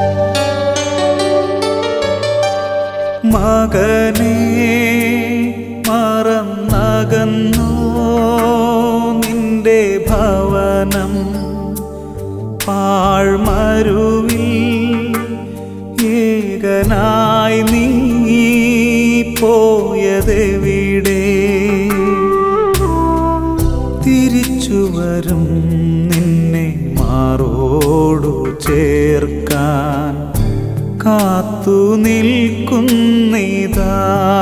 മകനെ മറന്നകന്നോ നിന്റെ ഭവനം പാഴ്മരുവിൽ ഏകനായി നീ പോയതെവിടെ തിരിച്ചു വരും നിന്നെ മാറോടു ചേർക്കാൻ കാത്തു നിൽക്കുന്നിതാ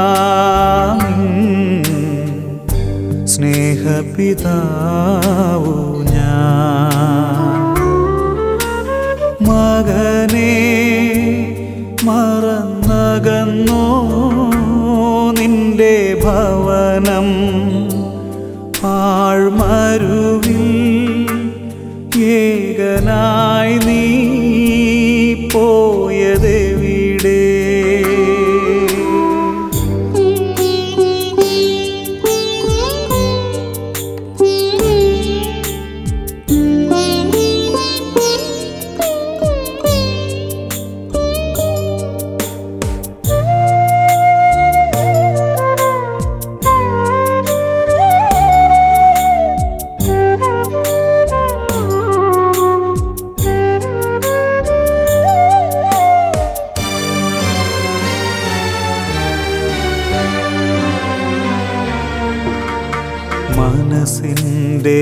സ്നേഹപിതാവു ഞാൻ മകനെ മറന്നകന്നോ നിന്റെ ഭവനം ആഴ്മരുവിൽ ഏകനായി നീ പോയതെവിടെ മനസ്സിൻ്റെ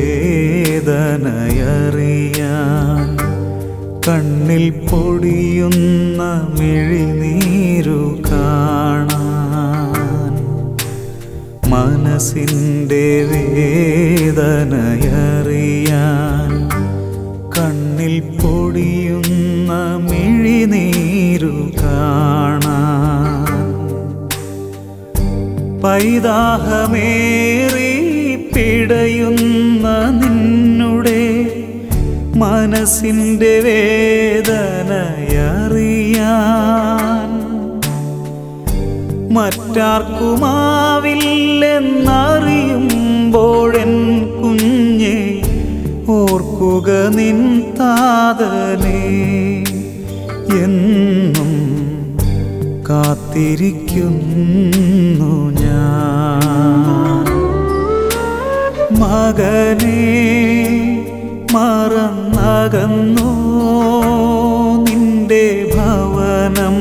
വേദനയറിയാൻ കണ്ണിൽ പൊടിയുന്ന മിഴിനീരു കാണാൻ മനസ്സിൻ്റെ വേദനയറിയാൻ കണ്ണിൽ പൊടിയുന്ന മിഴിനീരു കാണാൻ പൈതാഹമേറി പിടയുന്ന നിന്നുടെ മനസ്സിൻ്റെ വേദനയറിയാൻ മറ്റാർക്കുമാവില്ലെന്നറിയുമ്പോഴെൻ കുഞ്ഞെ ഓർക്കുക നിൻ താതനെ എന്നും കാത്തിരിക്കുന്നു ഞാൻ മകനെ മറന്നകന്നോ നിന്റെ ഭവനം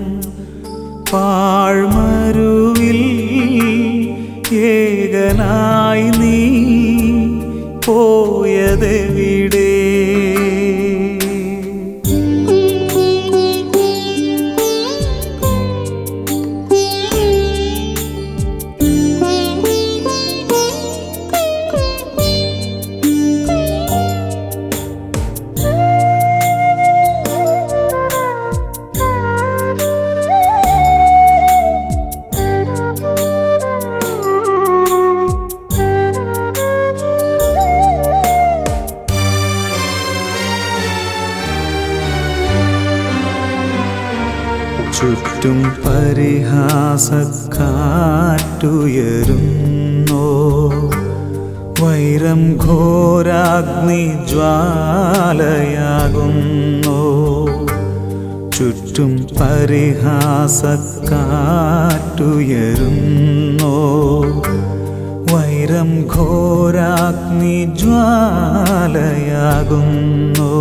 പാഴ്മരുവിൽ ഏകനായി നീ പോയതെവിടെ ചുറ്റും പരിഹാസക്കാറ്റുയരുന്നോ വൈരം ഘോരാഗ്നി ജ്വാലയാകുന്നു ചുറ്റും പരിഹാസക്കാറ്റുയരുന്നോ വൈരം ഘോരാഗ്നി ജ്വാലയാകുന്നു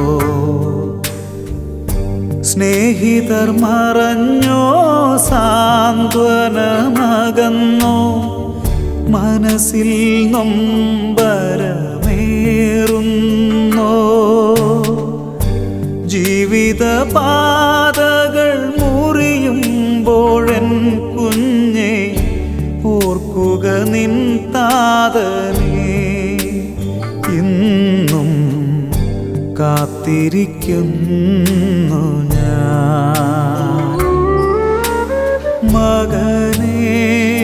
സ്നേഹിതർ മറഞ്ഞോ സാന്ത്വനമകന്നോ മനസ്സിൽ നൊമ്പരമേറുന്നോ ജീവിത പാതകൾ മുറിയുമ്പോഴൻ കുഞ്ഞെ ഓർക്കുക നിൻ താതനെ ഇന്നും കാത്തിരിക്കുന്നു ഞാൻ മകനെ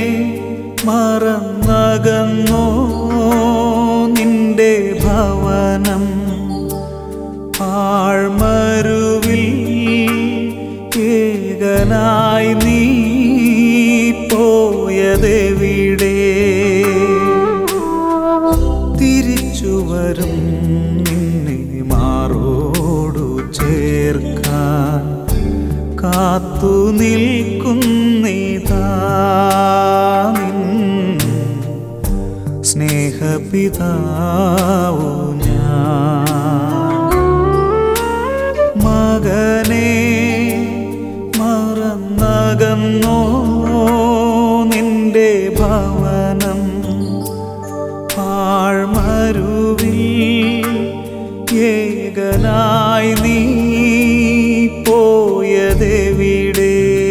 മറന്നകന്നോ നിന്റെ ഭവനം ആഴ്മരുവിൽ ഏകനായി നീ പോയതെവിടെ തിരിച്ചു വരും നിന്നെ മാറോടു ചേർക്കാൻ കാത്തു നിൽക്കുന്നിതാ നിൻ സ്നേഹപിതാവു ഞാൻ മകനെ മറന്നകന്നോ നിന്റെ ഭവനം ആഴ്മരുവിൽ ഏകനായി നീ പോയതെവിടെ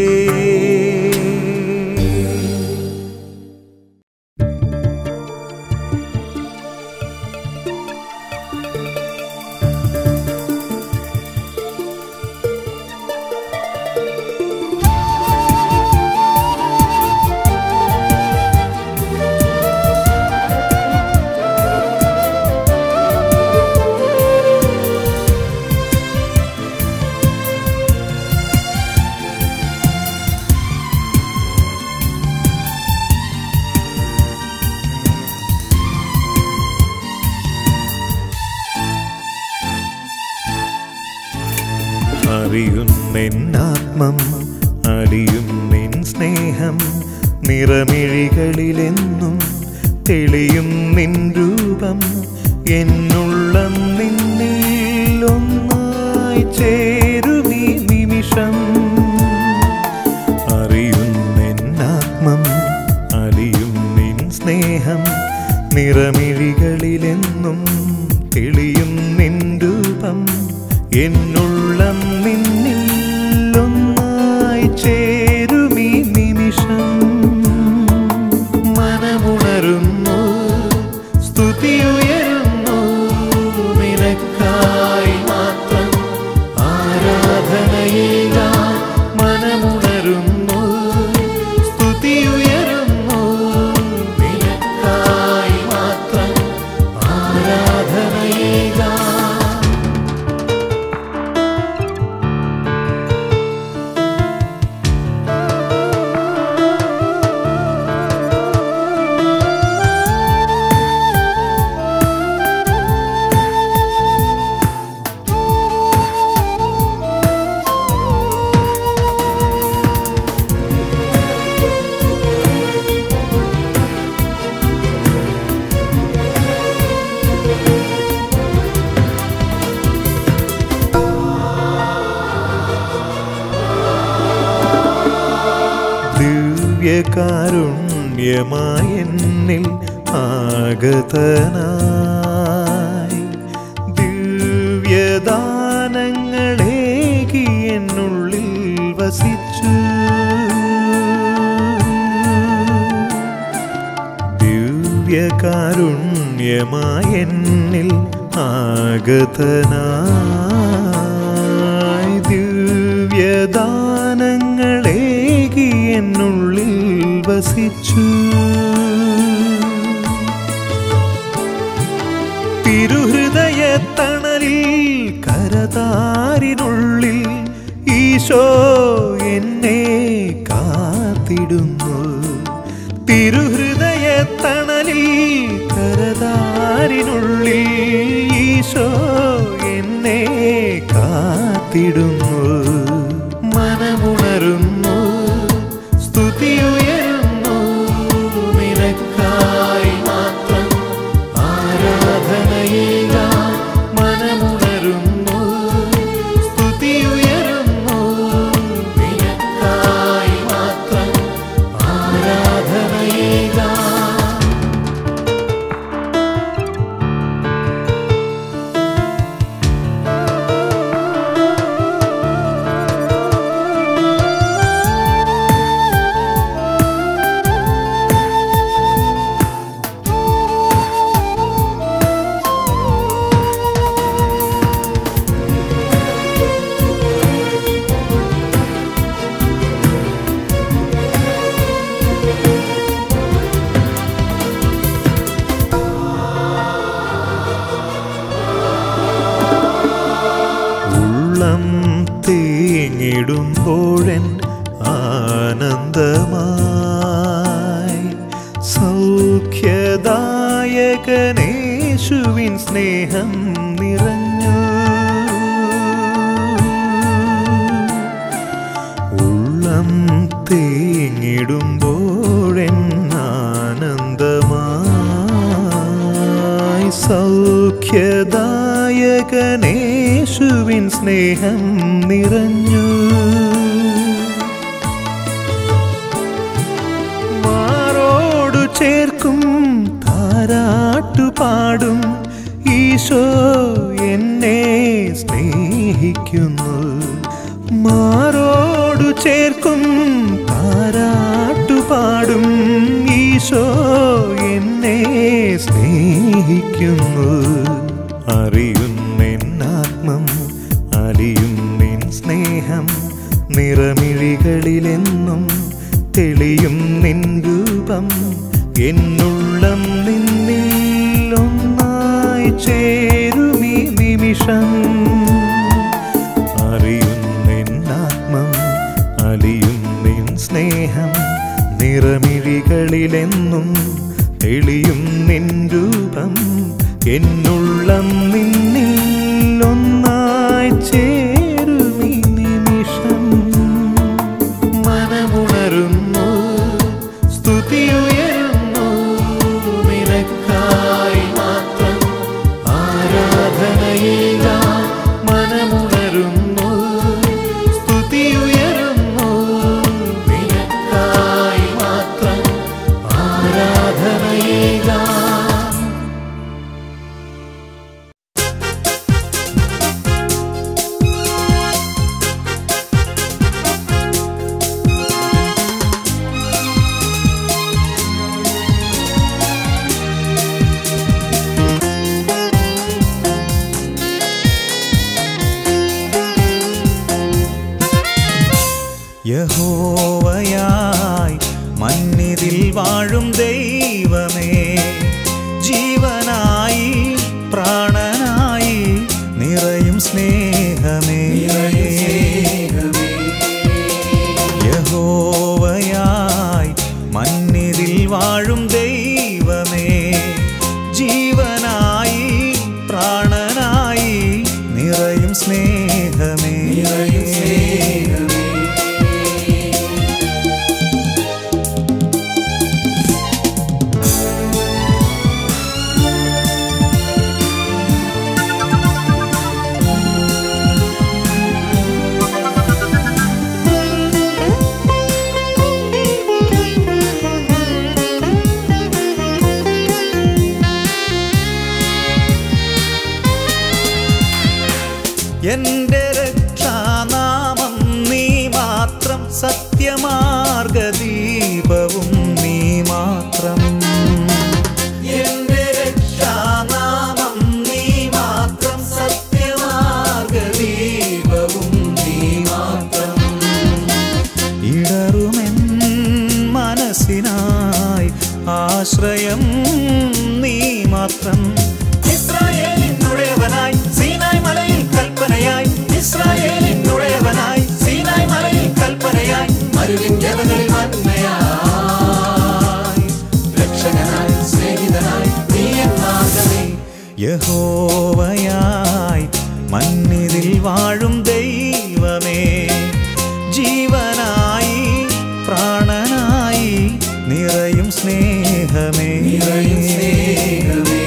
അറിയുന്നെന്നാത്മം അടിയുന്നെൻ സ്നേഹം നിറമിഴികളിലെന്നും തെളിയും നിൻ രൂപം എന്നുള്ളം നിന്നിൽ ഒന്നായി ചേരുമീ നിമിഷം അറിയുന്നെന്നാത്മം അലിയും നിൻ സ്നേഹം നിറമിഴികളിലെന്നും തെളിയും നിൻ രൂപം എന്നുള്ളം നിന്നിൽ ഒന്നായി ചേരുമീ നിമിഷം മനമുണരുന്നു സ്തുതിയുയരുന്നു നിനക്കായി മാത്രം ആരാധനയില്ല മനമുണരുന്നു സ്തുതിയുയരുന്നു നിനക്കായി മാത്രം ആരാധനയില്ല ദിവ്യകാരുണ്യമായ എന്നിൽ ആഗതനായി ദിവ്യദാനങ്ങളേകി എന്നുള്ളിൽ വസിച്ചു ദിവ്യകാരുണ്യമായ എന്നിൽ ആഗതനായി ദിവ്യദാനങ്ങളേകി എന്നുള്ളിൽ വസിച്ചു തിരുഹൃദയത്തണലിൽ കരതാരിനുള്ളിൽ ഈശോ എന്നെ കാത്തിടുന്നു തിരുഹൃദയത്തണലിൽ കരതാരിനുള്ളിൽ ഈശോ എന്നെ കാത്തിടുന്നു മനമുണരുന്നു സ്തുതിയുയരുന്നു നിനക്കായി മാത്രം ആരാധനയില്ല മനമുണരുന്നു സ്തുതിയുയരുന്നു നിനക്കായി മാത്രം ആരാധനയില്ല ഉള്ളം തേങ്ങിടുമ്പോഴൻ ആനന്ദമായി സൗഖ്യദായകനേശുവിൻ സ്നേഹം നിറഞ്ഞു തേങ്ങിടുമ്പോഴെന്നാനന്ദമായി സൗഖ്യദായകനേശുവിൻ സ്നേഹം നിറഞ്ഞു മാറോടു ചേർക്കും താരാട്ടുപാടും ഈശോ എന്നെ സ്നേഹിക്കുന്നു മാറോടു ചേർക്കും താരാട്ടുപാടും ഈശോ എന്നെ സ്നേഹിക്കുന്നു അറിയുന്നെന്നാത്മം അലിയുന്നിൻ സ്നേഹം നിറമിഴികളിലെന്നും തെളിയും നിൻ രൂപം എന്നുള്ളം നിന്നിൽ ഒന്നായി ചേരുമീ നിമിഷം അറിയുന്നെന്നാത്മം അലിയും നിൻ സ്നേഹം നിറമിഴികളിലെന്നും തെളിയും നിൻ രൂപം എന്നുള്ളം നിന്നിൽ ഒന്നായി ചേരുമീ നിമിഷം മനമുണരുന്നു സ്തുതിയുയരുന്നു നിനക്കായി മാത്രം ആരാധനയില്ല മനമുണരുന്നു സ്തുതിയുയരുന്നു നിനക്കായി മാത്രം ആരാധനയില്ല യഹോവയായി മന്നിതിൽ വാഴും ദൈവമേ ജീവനായി പ്രാണനായി നിറയും സ്നേഹമേ യഹോവയായി മന്നിതിൽ വാഴും ദൈവമേ ജീവനായി പ്രാണനായി നിറയും സ്നേഹമേ എന്റെ രക്ഷാനാമം നീ മാത്രം സത്യമാർഗദീപവും നീ മാത്രം എന്റെ രക്ഷാനാമം നീ മാത്രം സത്യമാർഗദീപവും നീ മാത്രം ഇടറുമെൻ മനസ്സിനായി ആശ്രയം നീ മാത്രം ഇസ്രായേലിനുടയവനായി സീനായ് മലയിൽ കൽപ്പനയായി ഇസ്രായേലിനുടയവനായി സീനായ് മലയിൽ കൽപ്പനയായി മരുവിൻ ജനങ്ങളിൽ വന്മയായി രക്ഷകനായി സ്നേഹിതനായി നീ എന്നാകമേ യഹോവയായി മന്നിതിൽ വാഴും ദൈവമേ ജീവനായി പ്രാണനായി നിറയും സ്നേഹമേ നിറയും സ്നേഹമേ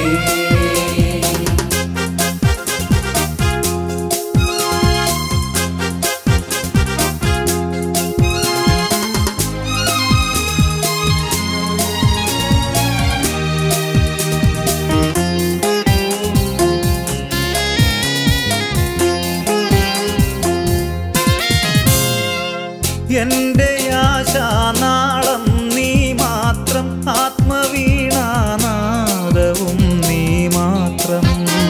എന്റെ ആശാനാളം നീ മാത്രം ആത്മവീണാനാദവും നീ മാത്രം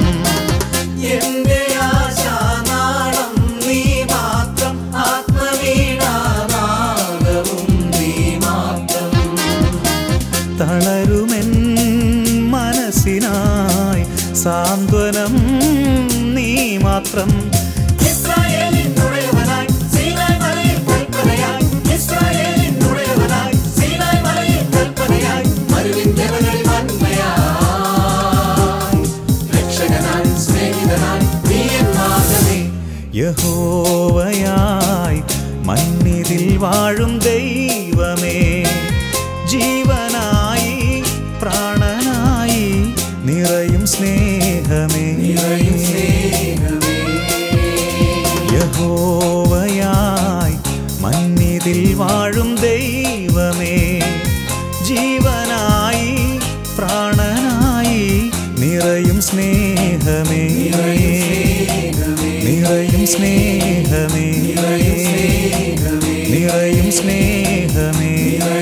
എന്റെ ആശാനാളം നീ മാത്രം ആത്മവീണാനാദവും നീ മാത്രം തളരുമെൻ മനസ്സിനായി സാന്ത്വനം നീ മാത്രം ഇസ്രായേലിനുടയവനായി സീനായ് മലയിൽ കൽപ്പനയായി ഇസ്രായേലിനുടയവനായി സീനായ് മലയിൽ കൽപ്പനയായി മരുവിൻ ജനങ്ങളിൽ വന്മയായി രക്ഷകനായി സ്നേഹിതനായി നീ എന്നാകമേ യഹോവയായി മന്നിതിൽ മന്നിതിൽ വാഴും ദൈവമേ ജീവനായി പ്രാണനായി നിറയും സ്നേഹമേ നിറയും സ്നേഹമേ യഹോവയായി മന്നിതിൽ വാഴും ദൈവമേ ജീവനായി പ്രാണനായി നിറയും സ്നേഹമേ നിറയും സ്നേഹമേ നിറയും സ്നേഹമേ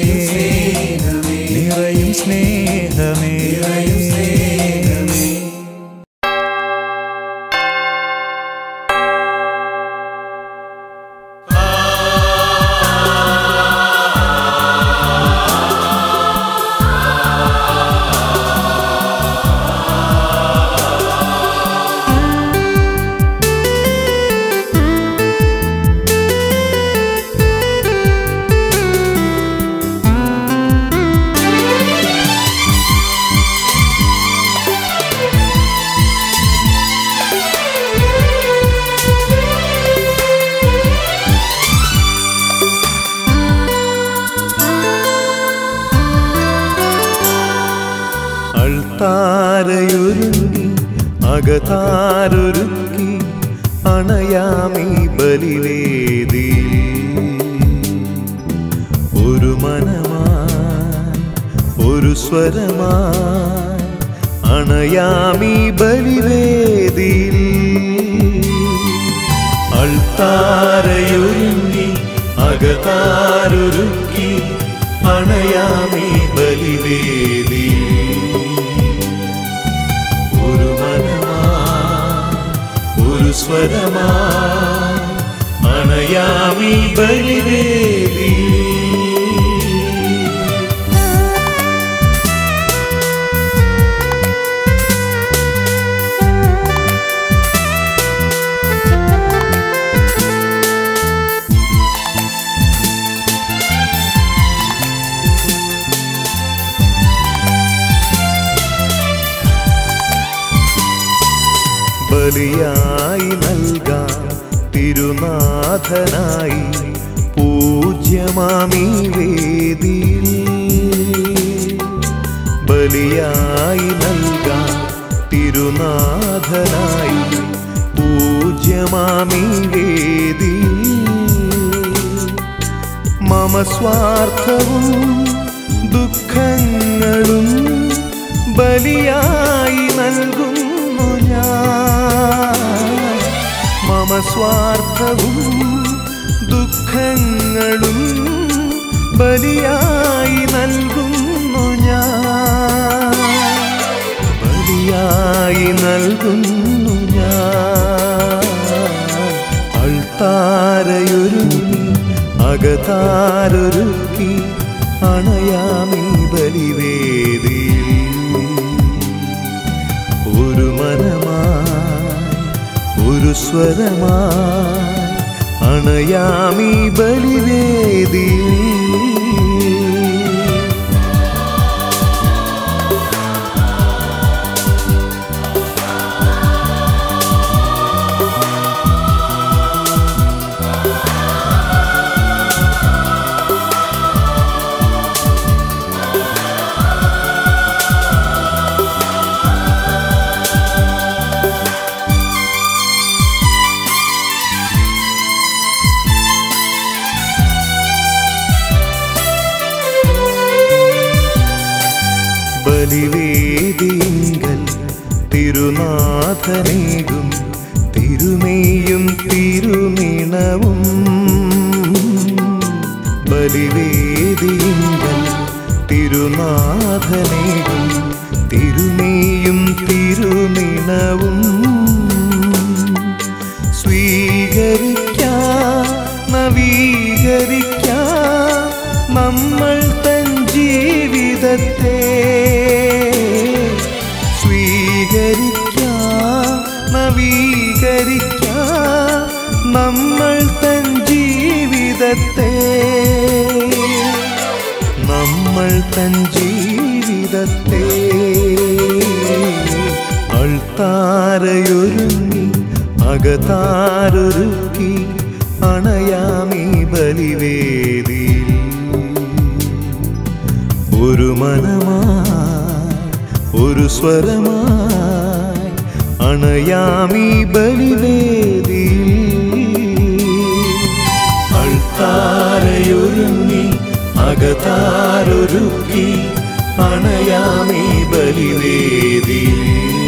നിറയും സ്നേഹമേ അൾത്താരയൊരുങ്ങി അകതാരൊരുക്കി അണയാമീ ബലിവേദി ഒരു മനമായി ഒരു സ്വരമായി അണയാമീ ബലിവേദിയിൽ അൾത്താരയൊരുങ്ങി അകതാരൊരുക്കി അണയാമീ ബലിവേദി ഒരു മനമായി ഒരു സ്വരമായി അണയാമീ ബലിവേദി ബലിയായി നൽകാം തിരുനാഥനായി പൂജ്യമാമീ വേദിയിൽ ബലിയായി നൽകാം തിരുനാഥനായി പൂജ്യമാമീ വേദിയിൽ മമ സ്വാർത്ഥവും ദുഃഖങ്ങളും ബലിയായി നൽകുന്നു ഞാൻ മമ സ്വാർത്ഥവും ദുഃഖങ്ങളും ബലിയായി നൽകുന്നു ഞാൻ ബലിയായി നൽകുന്നു ഞാൻ അൾത്താരയൊരുങ്ങി അകതാരൊരുക്കി അണയാമീ ബലിവേദിയിൽ ഒരു മനമായി ഒരു സ്വരമായി അണയാമീ ബലിവേദിയിൽ ബലിവേദിങ്കൽ തിരുനാഥനേകും തിരുമേയും തിരുനിണവും ബലിവേദിങ്കൽ തിരുനാഥനേകും തിരുമേയും തിരുനിണവും സ്വീകരിക്കാം നവീകരിക്കാം നമ്മൾ തൻ ജീവിതത്തെ സ്വീകരിക്കാം നവീകരിക്കാം നമ്മൾ തൻ ജീവിതത്തെ നമ്മൾ തൻ ജീവിതത്തെ അൾത്താരയൊരുങ്ങി അകതാരൊരുക്കി അണയാമീ ബലിവേദിയിൽ ഒരു മനമായി ഒരു സ്വരമായി അണയാമീ ബലിവേദിയിൽ അൾത്താരയൊരുങ്ങി അകതാരൊരുക്കി അണയാമീ ബലിവേദിയിൽ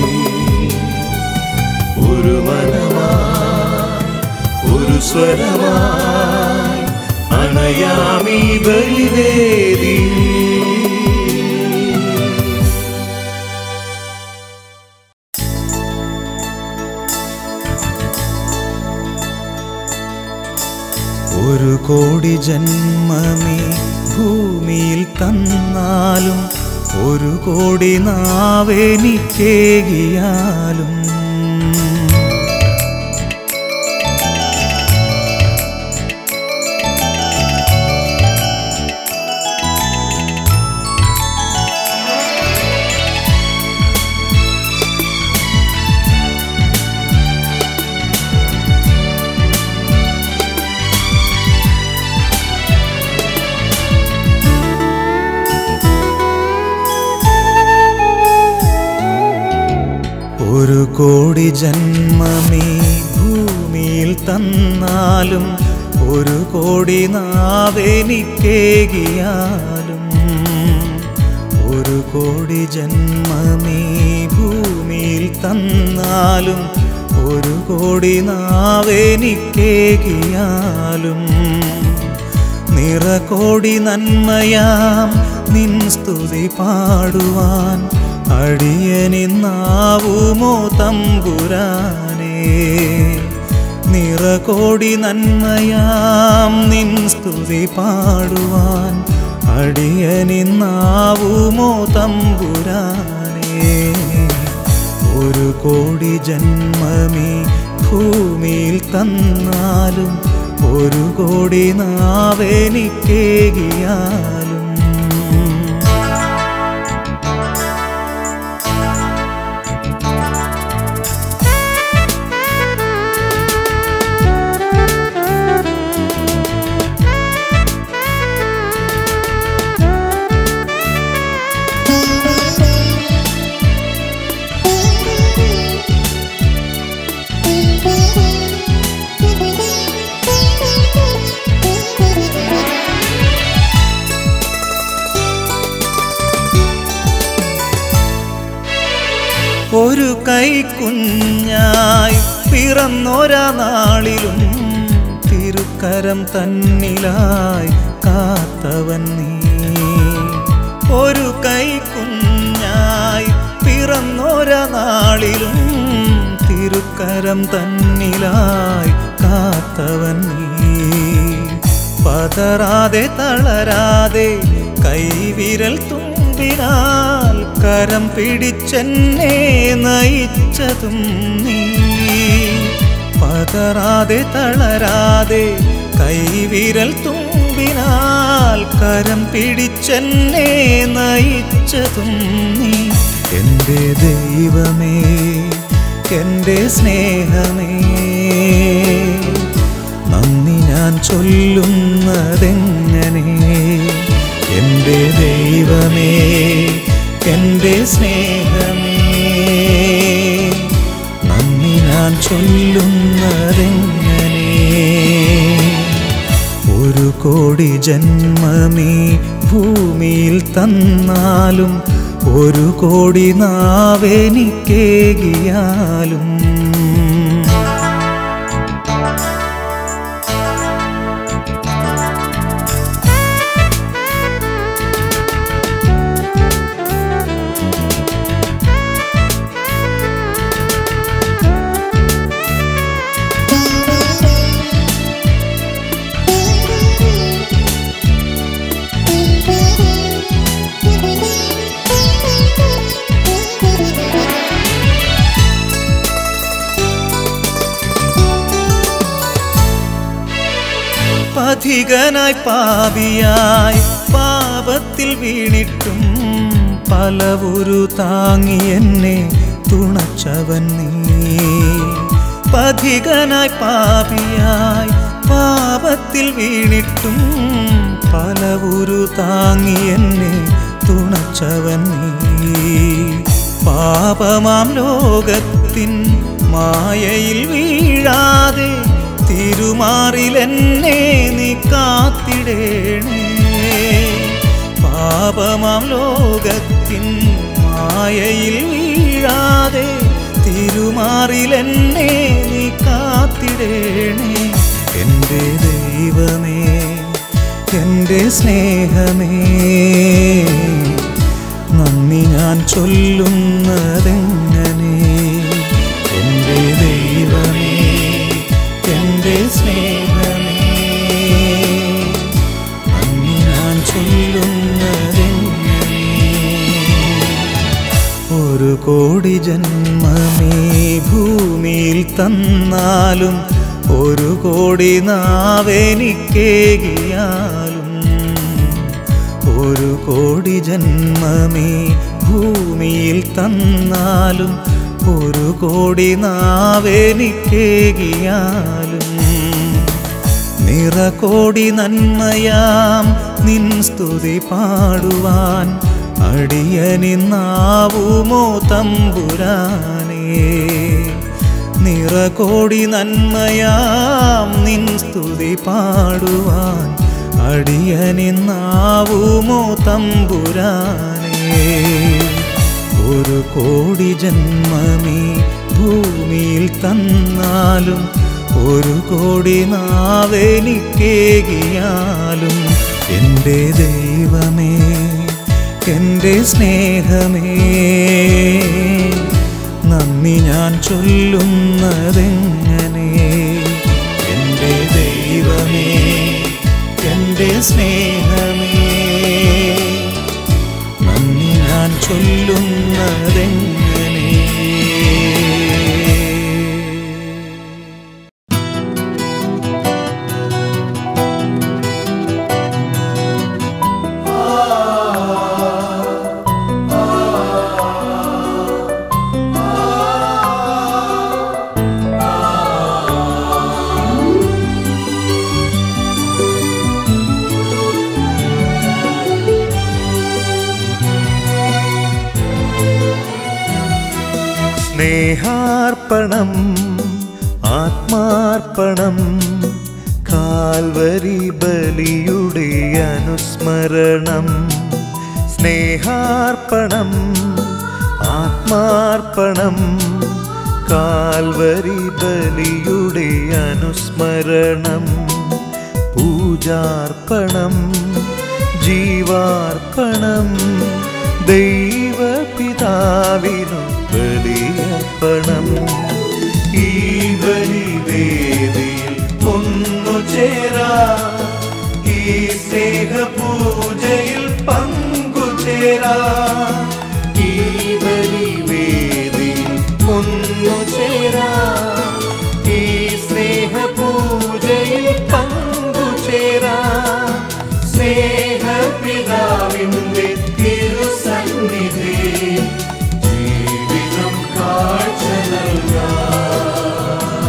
ഒരു മനമായി ഒരു സ്വരമായി അണയാമീ ബലിവേദിയിൽ ഒരു കോടി ജന്മമേ ഭൂമിയിൽ തന്നാലും ഒരു കോടി നാവെനിക്കേകിയാലും ഒരു കോടി ജന്മമേ ഭൂമിയിൽ തന്നാലും ഒരു കോടി നാവെനിക്കേകിയാലും ഒരു കോടി ജന്മമേ ഭൂമിയിൽ തന്നാലും ഒരു കോടി നാവെനിക്കേകിയാലും നിറകോടി നന്മയാം നിൻ സ്തുതി പാടുവാൻ അടിയനിന്നാവുമോ തമ്പുരാനേ നിറകോടി നന്മയാം നിൻ സ്തുതി പാടുവാൻ അടിയനിന്നാവുമോ തമ്പുരാനേ ഒരു കോടി ജന്മമേ ഭൂമിയിൽ തന്നാലും ഒരു കോടി നാവെനിക്കേകിയാലും ഒരു കൈക്കുഞ്ഞായി പിറന്നൊരാ നാളിലും തിരുക്കരം തന്നിലായി കാത്തവൻ നീ ഒരു കൈക്കുഞ്ഞായി പിറന്നൊരാ നാളിലും തിരുക്കരം തന്നിലായി കാത്തവൻ നീ പതറാതെ തളരാതെ കൈവിരൽ തുമ്പിനാൽ കരം പിടിച്ചെന്നെ നയിച്ചതും നീ പതറാതെ തളരാതെ കൈവിരൽ തുമ്പിനാൽ കരം പിടിച്ചെന്നെ നയിച്ചതും നീ എൻ്റെ ദൈവമേ എൻ്റെ സ്നേഹമേ നന്ദി ഞാൻ ചൊല്ലുന്നതെങ്ങനെ എൻ്റെ ദൈവമേ എൻ്റെ സ്നേഹമേ നന്ദി ഞാൻ ചൊല്ലുന്നതെങ്ങനെ ഒരു കോടി ജന്മമേ ഭൂമിയിൽ തന്നാലും ഒരു കോടി നാവെനിക്കേകിയാലും പഥികനായി പാപിയായി പാപത്തിൽ വീണിട്ടും പലവുരു താങ്ങി എന്നെ തുണച്ചവൻ നീ പഥികനായി പാപിയായി പാപത്തിൽ വീണിട്ടും പല ഉരു താങ്ങി എന്നെ തുണച്ചവൻ നീ പാപമാം ലോകത്തിൻ മായയിൽ വീഴാതെ തിരുമാറിലെന്നെ നീ കാത്തിടേണേ പാപമാം ലോകത്തിൻ മായയിൽ വീഴാതെ തിരുമാറിലെന്നെ നീ കാത്തിടേണേ എൻ്റെ ദൈവമേ എൻ്റെ സ്നേഹമേ നന്ദി ഞാൻ ചൊല്ലുന്നതെങ്ങനെ എൻ്റെ ദൈവമേ എൻ്റെ സ്നേഹമേ നന്ദി ഞാൻ ചൊല്ലുന്നതെങ്ങനെ ഒരു കോടി ജന്മമേ ഭൂമിയിൽ തന്നാലും ഒരു കോടി നാവെനിക്കേകിയാലും ഒരു കോടി ജന്മമേ ഭൂമിയിൽ തന്നാലും ഒരു കോടി നാവെനിക്കേകിയാലും നിറകോടി നന്മയാം നിൻ സ്തുതി പാടുവാൻ അടിയനിന്നാവുമോ തമ്പുരാനേ നിറകോടി നന്മയാം നിൻ സ്തുതി പാടുവാൻ അടിയനിന്നാവുമോ തമ്പുരാനേ ഒരു കോടി ജന്മമേ ഭൂമിയിൽ തന്നാലും ഒരു കോടി നാവെനിക്കേകിയാലും എൻ്റെ ദൈവമേ എൻ്റെ സ്നേഹമേ നന്ദി ഞാൻ ചൊല്ലുന്നതെങ്ങനെ എൻ്റെ ദൈവമേ എൻ്റെ സ്നേഹമേ നന്ദി ഞാൻ ചൊല്ലുന്നതെങ്ങനെ സ്നേഹാർപ്പണം ആത്മാർപ്പണം കാൽവരി ബലിയുടെ അനുസ്മരണം സ്നേഹാർപ്പണം ആത്മാർപ്പണം കാൽവരി ബലിയുടെ അനുസ്മരണം പൂജാർപ്പണം ജീവാർപ്പണം ദൈവപിതാവിനു ബലിയർപ്പണം ഈ ബലിവേദിയിൽ ഒന്നു ചേരാ ഈ സ്നേഹപൂജയിൽ പങ്കുചേരാ ഈ ബലിവേദിയിൽ ഒന്നു ചേരാ ഈ സ്നേഹപൂജയിൽ പങ്കുചേരാ സ്നേഹപിതാവിന്റെ തിരുസന്നിധി ജീവിതം കാഴ്ച നൽകാം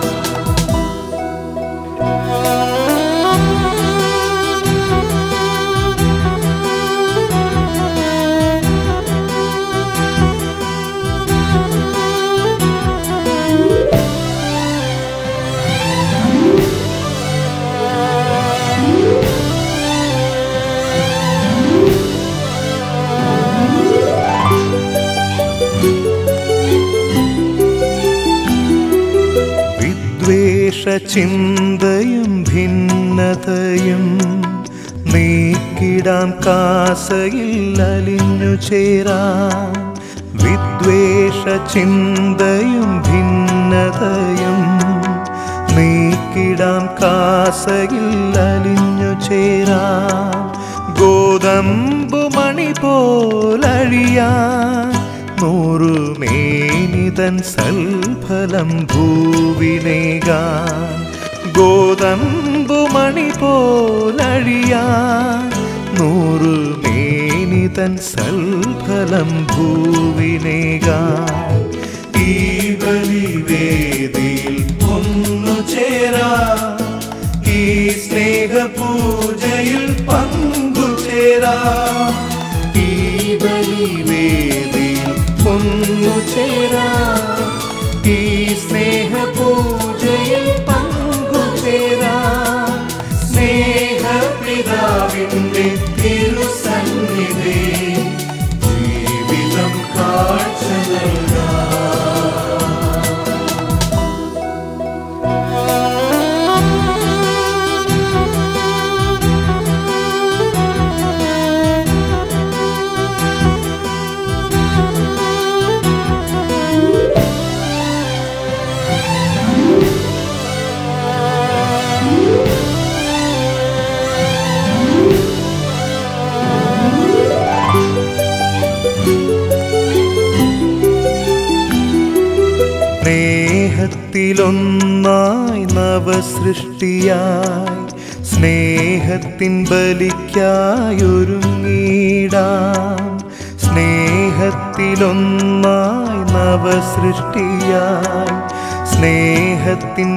വിദ്വേഷ ചിന്തയും ഭിന്നതയും നീക്കിടാം കാസയിൽ അലിഞ്ഞു ചേരാം വിദ്വേഷ ചിന്തയും ഭിന്നതയും നീക്കിടാം കാസയിൽ അലിഞ്ഞു ചേരാം ഗോതമ്പു മണി പോലഴിയാൻ നൂറുമേനിതൻ സൽഫലം ഭൂവിനേകാൻ ഗോതമ്പു മണി പോലഴിയാൻ നൂറുമേനിതൻ സൽഫലം ഭൂവിനേകാൻ ഈ ബലിവേദിയിൽ ഒന്നു ചേരാ സ്നേഹപൂജയിൽ പങ്കുചേരാം ഈ ബലിവേദിയിൽ ഒന്നുചേരാം ഈ സ്നേഹപൂജയിൽ പങ്കുചേരാം സ്നേഹപിതാവിന്റെ തിരുസന്നിധി ജീവിതം കാഴ്ച നൽകാം സ്നേഹത്തിലൊന്നായി നവസൃഷ്ടിയായി സ്നേഹത്തിൻ ബലിക്കായൊരുങ്ങിടാം സ്നേഹത്തിലൊന്നായി നവസൃഷ്ടിയായി സ്നേഹത്തിൻ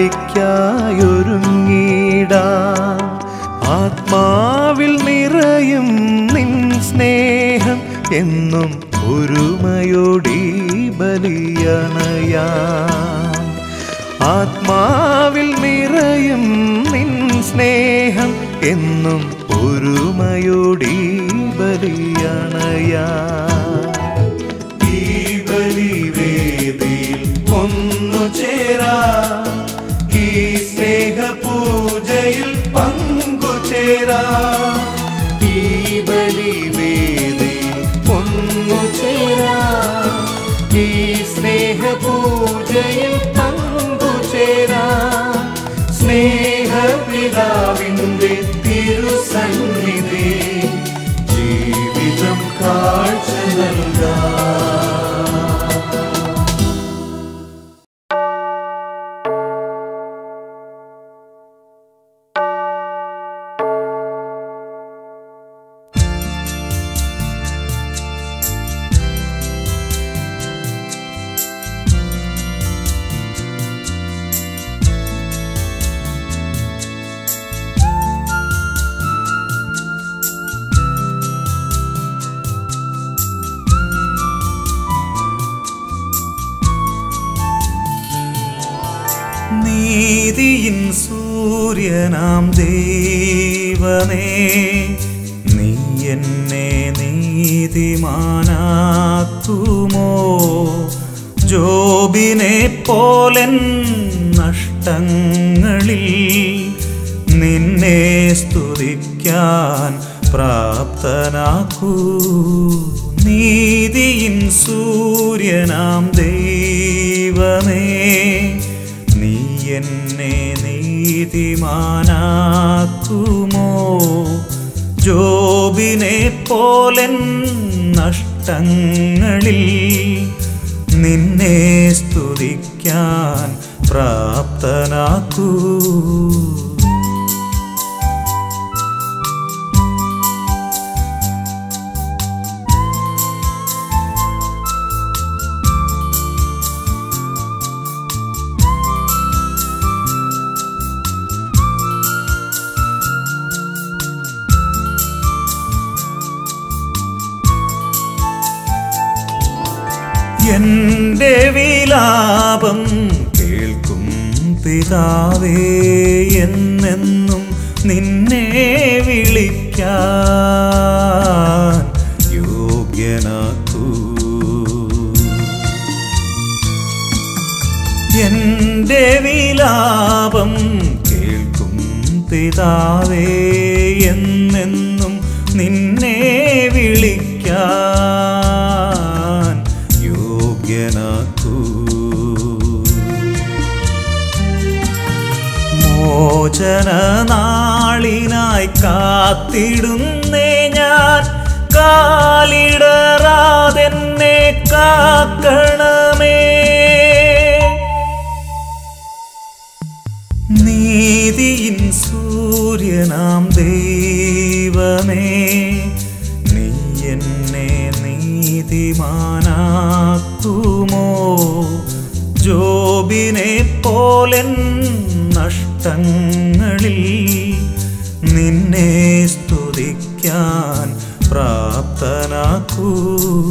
ബലിക്കായൊരുങ്ങിടാം ആത്മാവിൽ നിറയും നിൻ സ്നേഹം എന്നും ഒരുമയോടി ബലിയണയാം ആത്മാവിൽ നിറയും നിൻ സ്നേഹം എന്നും ഒരുമയോടി ബലിയണയാം ഈ ബലിവേദിയിൽ ഒന്നു ചേരാം ഈ സ്നേഹപൂജയിൽ പങ്കുചേരാം ഈ ബലിവേദിയിൽ ഒന്നു ചേരാം ഈ സ്നേഹപൂജയിൽ പങ്കുചേരാം സ്നേഹപിതാവിന്റെ തിരുസന്നിധി ജീവിതം കാഴ്ച നൽകാം നീതിയിൻ സൂര്യനാം ദൈവമേ നീ എന്നെ നീതിമാനാക്കുമോ ജോബിനെ പോലൻ നഷ്ടങ്ങളിൽ നിന്നെ സ്തുതിക്കാൻ പ്രാപ്തനാക്കൂ നീതിയിൻ സൂര്യനാം ദൈവമേ നീ എന്നെ നീതിമാനാക്കുമോ ജോബിനെ പോലൻ നഷ്ടങ്ങളിൽ നിന്നെ സ്തുതിക്കാൻ പ്രാപ്തനാക്കൂ എന്റെ വിലാപം കേൾക്കും പിതാവേ എന്നെന്നും നിന്നെ വിളിക്കാൻ യോഗ്യനാക്കൂ എന്റെ വിലാപം കേൾക്കും പിതാവേ എന്നെന്നും നിന്നെ വിളിക്കാൻ യോഗ്യനാക്കൂ മോചന നാളിനായി കാത്തിടുന്നേ ഞാൻ കാലിടറാതെന്നെ കാക്കണമേ നീതിയിൻ സൂര്യനാം ദൈവമേ നീ എന്നെ നീതിമാനാക്കുമോ ജോബിനെ പോലൻ നഷ്ടങ്ങളിൽ നഷ്ടങ്ങളിൽ നിന്നെ സ്തുതിക്കാൻ പ്രാപ്തനാക്കൂ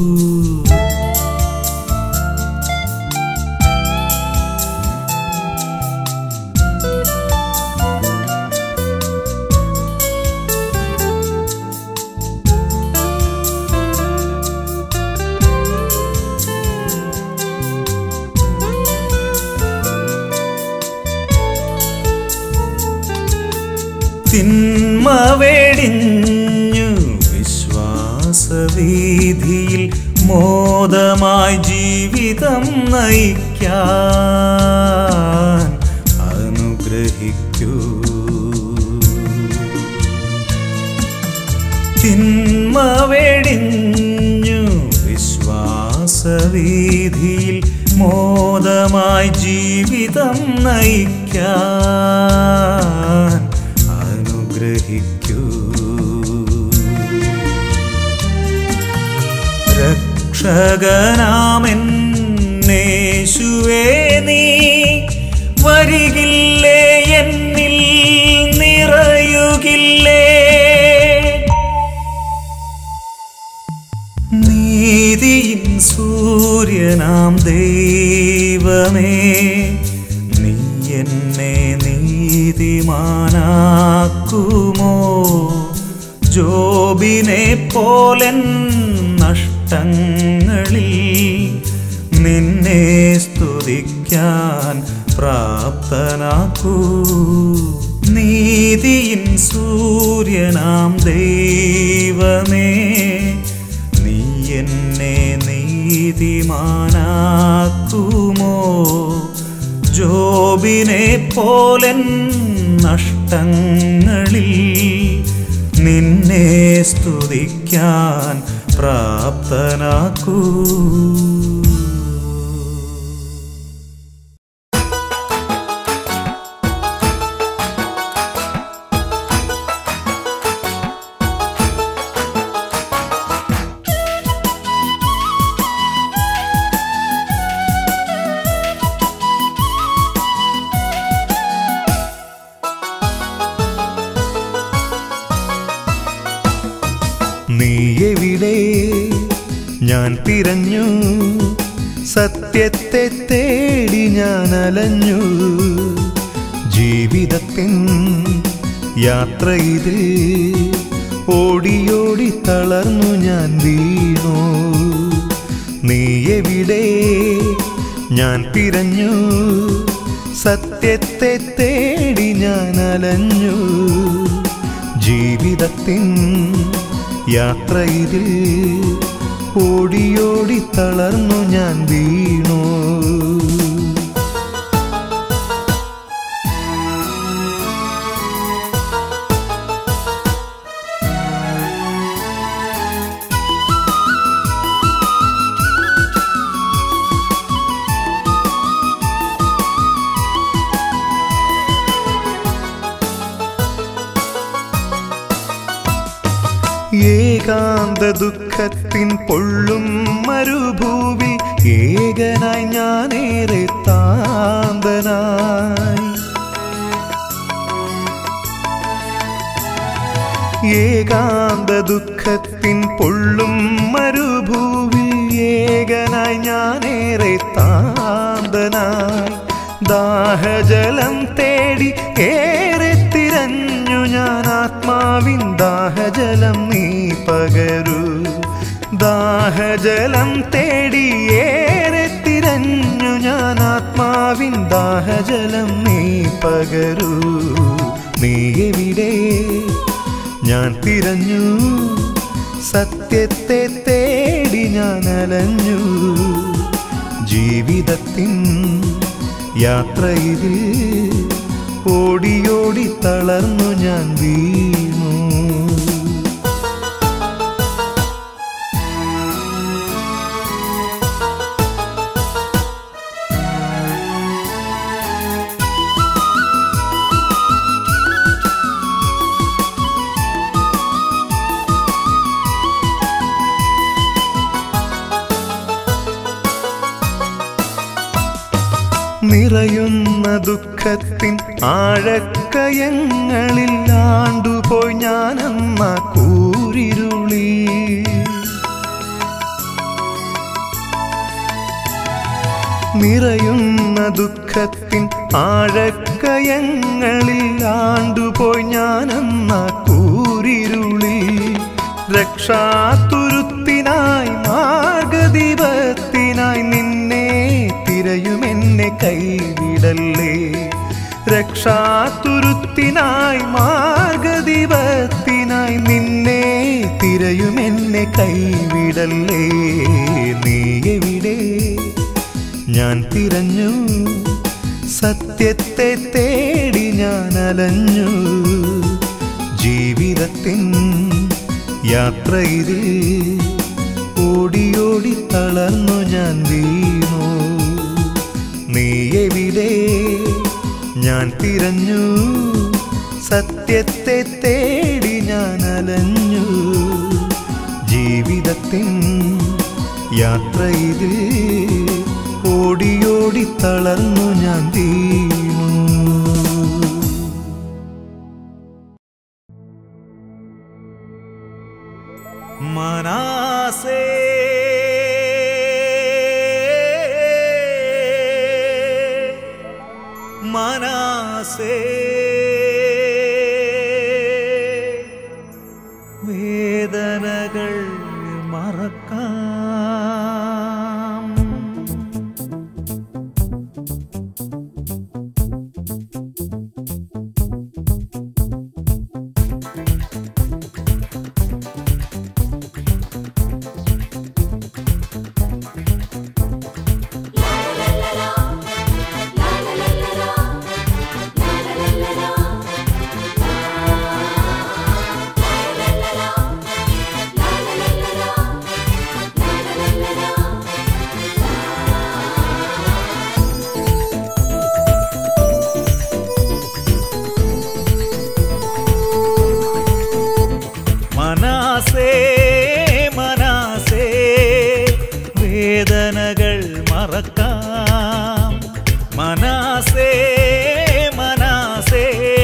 തിന്മ വെടിഞ്ഞു വിശ്വാസവീതിയിൽ മോദമായി ജീവിതം നയിക്കാൻ അനുഗ്രഹിക്കൂ തിന്മ വെടിഞ്ഞു വിശ്വാസവീതിയിൽ മോദമായി ജീവിതം നയിക്കാൻ അനുഗ്രഹിക്കൂ രക്ഷകനാമെന്നേശുവേ നീ വരികില്ലേ എന്നിൽ നിറയുകില്ലേ നീതിയിൻ സൂര്യനാം ദൈവമേ നീ എന്നെ നീതിമാനാക്കുമോ ജോബിനെ പോലൻ നഷ്ടങ്ങളിൽ നിന്നെ സ്തുതിക്കാൻ പ്രാപ്തനാക്കൂ നീതിയിൻ സൂര്യനാം ദൈവമേ നീ എന്നെ നീതിമാനാക്കുമോ ജോബിനെ പോലൻ നഷ്ടങ്ങളിൽ നിന്നെ സ്തുതിക്കാൻ പ്രാപ്തനാക്കൂ നീ എവിടെ ഞാൻ തിരഞ്ഞു സത്യത്തെ തേടി ഞാൻ അലഞ്ഞു ജീവിതത്തിൻ യാത്ര ഇതിൽ ഓടിയോടി തളർന്നു ഞാൻ വീണു നീ എവിടെ ഞാൻ തിരഞ്ഞു സത്യത്തെ തേടി ഞാൻ അലഞ്ഞു ജീവിതത്തിൻ യാത്ര ഇതിൽ ഓടിയോടി തളർന്നു ഞാൻ വീണു ഏകാന്ത ദുഃഖത്തിൻ പൊള്ളും മരുഭൂവി ഏകനായി ഞാനേറെ താന്തനായി ഏകാന്ത ദുഃഖത്തിൻ പൊള്ളും മരുഭൂവി ഏകനായി ഞാനേറെ താന്തനായി ദാഹജലം തേടി ഏറെ തിരഞ്ഞു ഞാൻ ആത്മാവിൻ ദാഹജലം നീ പകരൂ ദാഹജലം തേടി ഏറെ തിരഞ്ഞു ഞാൻ ആത്മാവിൻ ദാഹജലം നീ പകരൂ നീ എവിടെ ഞാൻ തിരഞ്ഞു സത്യത്തെ തേടി ഞാൻ അലഞ്ഞു ജീവിതത്തിൻ യാത്ര ഇതിൽ ഓടിയോടി തളർന്നു ഞാൻ വീണു നിറയുന്ന ദുഃഖത്തിൻ ആഴക്കയങ്ങളിൽ ആണ്ടുപോയി ഞാനെന്ന കൂരിരുളി നിറയുന്ന ദുഃഖത്തിൻ ആഴക്കയങ്ങളിൽ ആണ്ടുപോയി ഞാനെന്ന കൂരിരുളി രക്ഷാതുരുത്തിനായി മാർഗദീപത്തിനായി നിന്നെ തിരയുമെന്നെ കൈവിടല്ലേ രക്ഷാതുരുത്തിനായി മാർഗദീപത്തിനായി നിന്നെ തിരയുമെന്നെ കൈവിടല്ലേ നീ എവിടെ ഞാൻ തിരഞ്ഞു സത്യത്തെ തേടി ഞാൻ അലഞ്ഞു ജീവിതത്തിൻ യാത്ര ഇതിൽ ഓടിയോടി തളർന്നു ഞാൻ വീണു നീ എവിടെ ഞാൻ തിരഞ്ഞു സത്യത്തെ തേടി ഞാൻ അലഞ്ഞു ജീവിതത്തിൻ യാത്ര ഇതിൽ ഓടിയോടി തളർന്നു ഞാൻ വീണു മനാസേ മനാസേ വേദനകൾ മറക്കാം മനാസേ മനാസേ വേദനകൾ മറക്കാം മനാസേ മനാസേ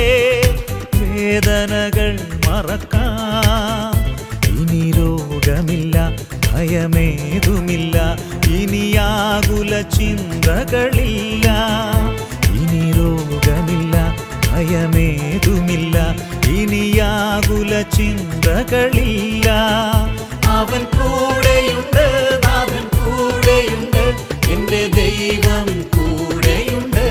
വേദനകൾ മറക്കാം ഇനി രോഗമില്ല ഭയമേതുമില്ല ഇനിയാകുല ചിന്തകളില്ല ഇനി രോഗമില്ല ഭയമേതുമില്ല ഇനിയാകുല ചിന്തകളില്ല അവൻ കൂടെയുണ്ട് നാഥൻ കൂടെയുണ്ട് എന്റെ ദൈവം കൂടെയുണ്ട്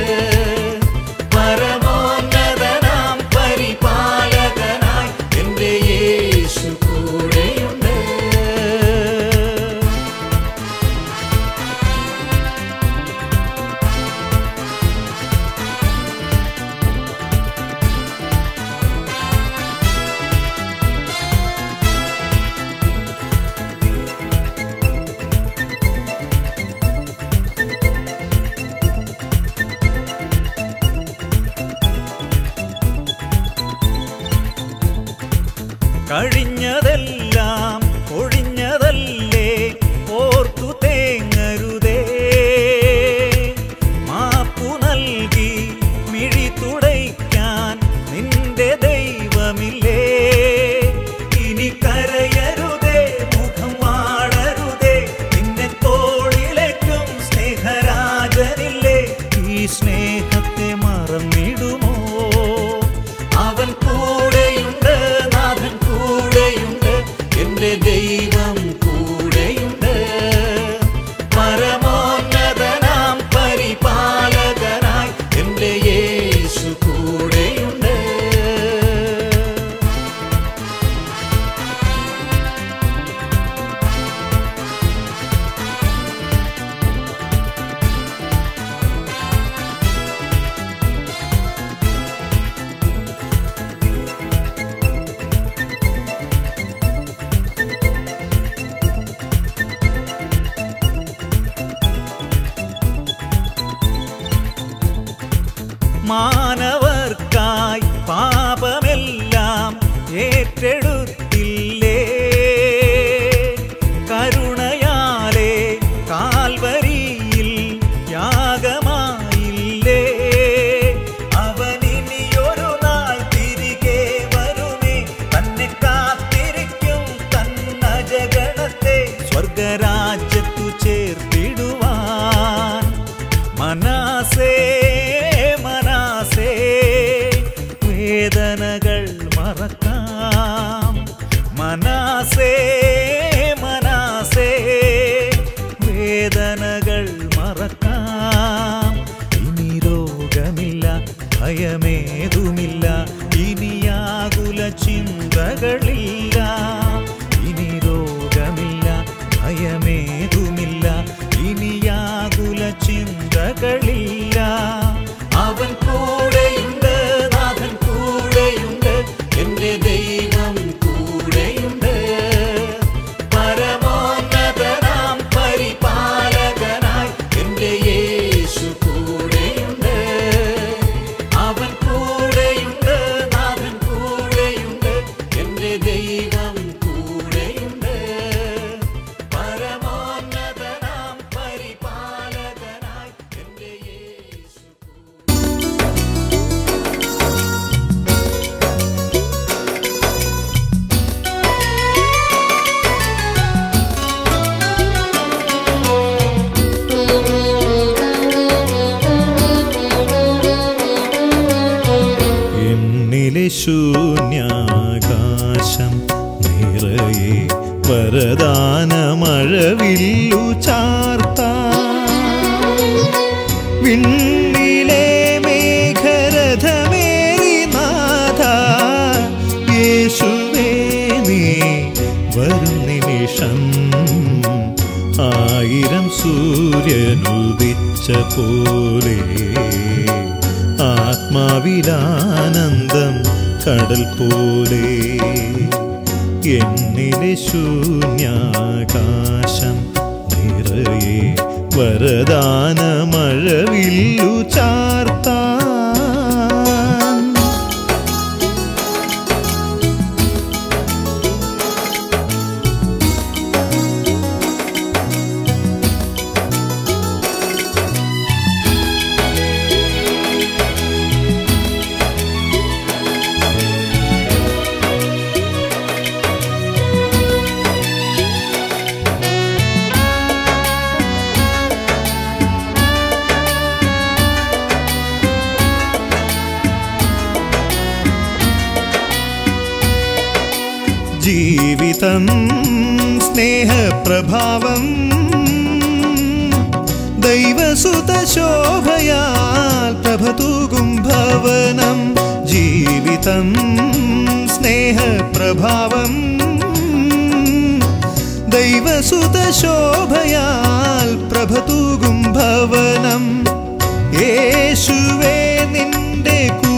പരമോന്നതനാം പരിപാലകനായി എന്റെ യേശു കൂടെയുണ്ട് കഴിഞ്ഞതെല്ലാം ഒഴിഞ്ഞതല്ലേ ഓർത്തു തേങ്ങരുതേ മാപ്പു നൽകി മിഴി തുടയ്ക്കാൻ നിന്റെ ദൈവമില്ലേ ഇനി കരയരുതേ മുഖം വാടരുതേ നിന്നെ തോളിലേക്കും സ്നേഹരാജനില്ലേ ഈ സ്നേഹത്തെ മറന്നിടുമോ അവൻ കൂടെയുണ്ട് നാഥൻ കൂടെയുണ്ട് എന്റെ ദൈവം കൂടെയുണ്ട് പരമോന്നതനാം പരിപാലകനായി എന്റെ യേശു കൂടെയുണ്ട് മാനവർക്കായി പാപമെല്ലാം ഏറ്റെടുത്തില്ലേ കരുണയാലെ കാൽവരിയിൽ യാഗമായില്ലേ വേദനകൾ മറക്കാം മനാസേ മനാസേ വേദനകൾ മറക്കാം ഇനി രോഗമില്ല ഭയമേതുമില്ല ഇനിയാകുല ചിന്തകളില്ല ഇനി രോഗമില്ല ഭയമേതുമില്ല ഇനിയാകുല ചിന്തകളില്ല അവൻ കൂടെയുണ്ട് നാഥൻ കൂടെയുണ്ട് എന്റെ ദൈവം കൂടെയുണ്ട് പരമോന്നതനാം പരിപാലകനായി എന്റെ യേശു കൂടെയുണ്ട് അവൻ കൂടെയുണ്ട് നാഥൻ കൂടെയുണ്ട് എന്റെ ദൈവം കൂടെയുണ്ട് പരമോന്നതനാം പരിപാലകനായി എന്റെ യേശു എന്നിലെ ശൂന്യാകാശം നിറയെ വരദാനമഴവില്ലു ചാർത്ത വിണ്ണിലെ മേഘരഥമേറി നാഥ യേശുവേ നീ വരും നിമിഷം ആയിരം സൂര്യനുദിച്ച പോലെ ആത്മാവിലാനന്ദം കടൽ പോലെ എന്നിലെ ശൂന്യാകാശം നിറയെ വരദാനമഴവില്ലു ചാർത്താൻ ജീവിതം സ്നേഹപ്രഭാവം ദൈവസുത ശോഭയാൽ പ്രഭതൂകും ഭവനം ജീവിതം സ്നേഹപ്രഭാവം ദൈവസുത ശോഭയാൽ പ്രഭതൂകും ഭവനം യേശുവേ നിന്റെ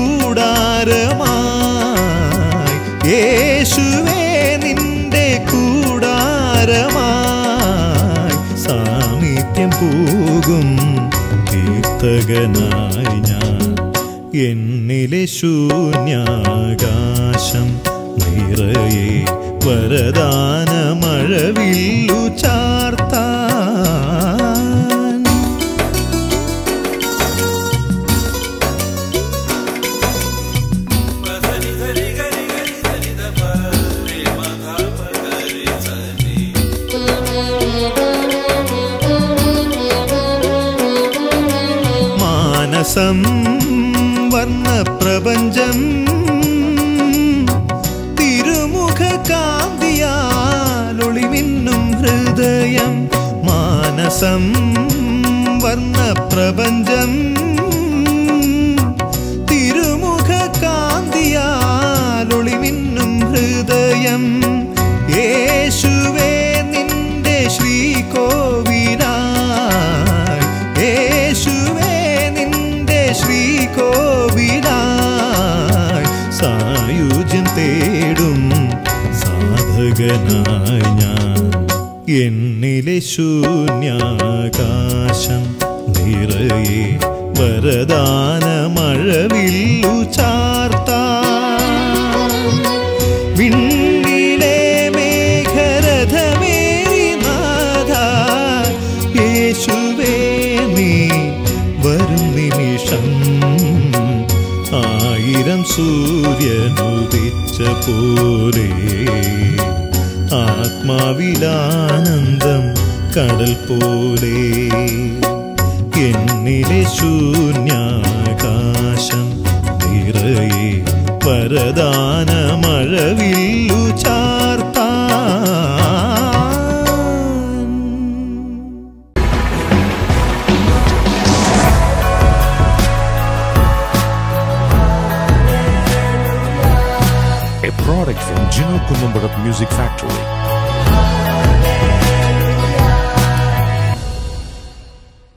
കൂടാരമായി യേശുവേ നിന്റെ കൂടാരമായി സാമീപ്യം പോകും കീർത്തകനായി ഞാൻ എന്നിലെ ശൂന്യാകാശം നിറയെ വരദാനമഴവില്ലു ചാർത്താൻ മാനസം വർണ്ണപ്രപഞ്ചം തിരുമുഖ കാന്തിയാലൊളിമിന്നും ഹൃദയം മാനസം വർണ്ണപ്രപഞ്ചം തിരുമുഖ കാന്തിയാലൊളിമിന്നും ഹൃദയം യേശുവേ നിന്റെ ശ്രീകോവിലായി യേശുവേ നിന്റെ ശ്രീകോവിലായി സായുജ്യം തേടും സാധകനായി ഞാൻ എന്നിലെ ശൂന്യാകാശം നിറയെ വരദാനമഴവില്ലു ചാർത്താൻ വിണ്ണിലെ മേഘരഥമേറി നാഥ യേശുവേ നീ വരും നിമിഷം ആയിരം സൂര്യനുദിച്ച പോലെ ആത്മാവിലാനന്ദം കടൽ പോലെ എന്നിലെ ശൂന്യാകാശം നിറയെ വരദാന മഴവില്ലു ചാർത്താൻ a product from Gino Columbarat Music Factory.